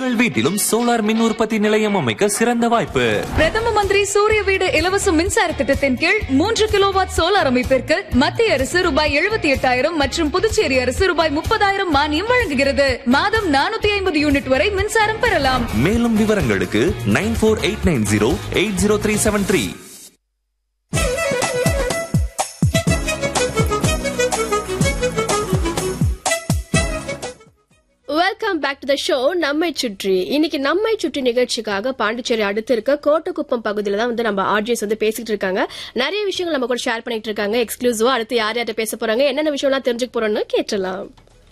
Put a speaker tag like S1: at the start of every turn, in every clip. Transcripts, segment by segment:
S1: உங்கள் வீட்டிலும் சோலார் மின் உற்பத்தி நிலையம் அமைக்க சிறந்த வாய்ப்பு
S2: பிரதம மந்திரி சூரிய வீடு இலவச மின்சார திட்டத்தின் கீழ் மூன்று கிலோவாட் சோலார் அமைப்பிற்கு மத்திய அரசு ரூபாய் எழுபத்தி எட்டாயிரம் மற்றும் புதுச்சேரி அரசு ரூபாய் முப்பதாயிரம் மானியம் வழங்குகிறது மாதம் நானூத்தி ஐம்பது யூனிட் வரை மின்சாரம் பெறலாம்
S1: மேலும் விவரங்களுக்கு nine four eight nine zero eight zero three seven three
S3: welcome back to the show நம்மை சுற்றி இன்னைக்கு நம்மை சுற்றி நிகழ்ச்சிக்காக பாண்டிச்சேரி அடுத்து இருக்க கோட்டக்குப்பம் பகுதியில தான் வந்து நம்ம ஆர்ஜிஎஸ் வந்து பேசிட்டு இருக்காங்க நிறைய விஷயங்கள் நம்ம கூட ஷேர் பண்ணிட்டு இருக்காங்க எக்ஸ்க்ளூசிவா அடுத்து யார் யார்ட்ட பேச போறாங்க என்னென்ன விஷயம்லாம் தெரிஞ்சுக்க போறோம்னு கேட்டலாம்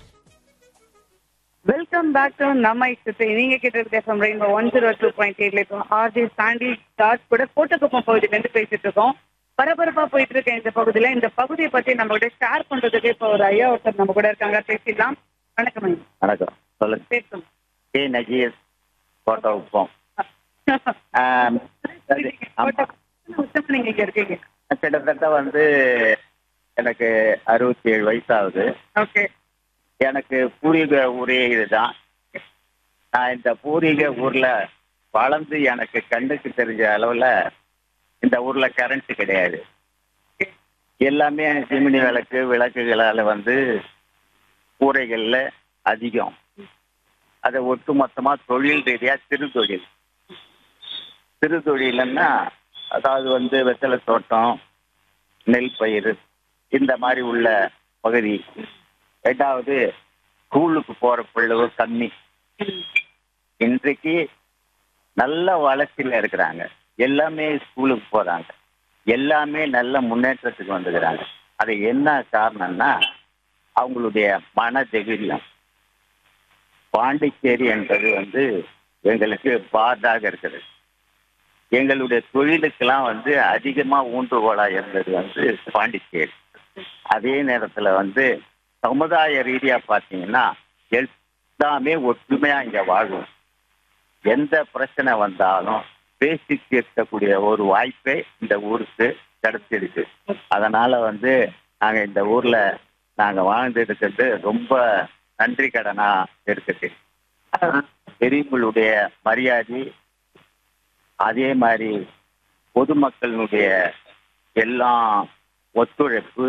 S4: வெல்கம் பேக் டு நம்ம சுற்றி நீங்க கேட்டிருக்க FM rainbow one zero two point எயிட்ல இப்போ ஆர்ஜே சாண்டி டாட் கூட கோட்டக்குப்பம் பகுதியில இருந்து பேசிட்டு இருக்கோம் பரபரப்பா போயிட்டு இருக்க இந்த பகுதியில இந்த பகுதியை பத்தி நம்ம கூட ஷேர் பண்றதுக்கு இப்போ ஒரு ஐயா ஒருத்தர் நம்ம கூட இருக்காங்க பேசிடலாம் வணக்கம் ஐயா
S5: வணக்கம் சொல்லுங்க
S4: பேசுங்க
S5: கே நஜீர் கோட்டை உப்பம் ஆம், சரி, ஆமா.
S4: வருஷமா நீங்க இங்க இருக்கீங்க
S5: கிட்டத்தட்ட வந்து எனக்கு அறுபத்தி ஏழு வயசாகுது
S4: ஓகே
S5: எனக்கு பூர்வீக ஊரே இதுதான் நான் இந்த பூர்வீக ஊர்ல வளர்ந்து எனக்கு கண்ணுக்கு தெரிஞ்ச அளவுல இந்த ஊர்ல கரண்ட் கிடையாது எல்லாமே சிமினி விளக்கு விளக்குகளால வந்து கூரைகள்ல அதிகம் அதை ஒட்டு மொத்தமா தொழில் ரீதியா சிறு தொழில் சிறு தொழில்னா அதாவது வந்து வெத்தலை தோட்டம் நெல் பயிர் இந்த மாதிரி உள்ள பகுதி ரெண்டாவது ஸ்கூலுக்கு போற பிள்ளைவோ கம்மி இன்றைக்கு நல்ல வளர்ச்சியில இருக்கிறாங்க எல்லாமே ஸ்கூலுக்கு போறாங்க எல்லாமே நல்ல முன்னேற்றத்துக்கு வந்துக்கிறாங்க அது என்ன காரணம்னா அவங்களுடைய மன தைரியம் பாண்டிச்சேரி என்பது வந்து எங்களுக்கு பாதாக இருக்குது எங்களுடைய தொழிலுக்கெல்லாம் வந்து அதிகமா ஊன்றுகோலா இருந்தது வந்து பாண்டிச்சேரி அதே நேரத்துல வந்து சமுதாய ரீதியா பாத்தீங்கன்னா எல்லாமே ஒற்றுமையா இங்க வாழும் எந்த பிரச்சனை வந்தாலும் பேசி தீர்க்கக்கூடிய ஒரு வாய்ப்பே இந்த ஊருக்கு கிடைச்சிருக்கு அதனால வந்து நாங்க இந்த ஊர்ல நாங்க வாழ்ந்து இருக்கிறது ரொம்ப நன்றி கடனா இருக்குது பெரியவங்களுடைய மரியாதை அதே மாதிரி பொதுமக்களுடைய எல்லாம் ஒத்துழைப்பு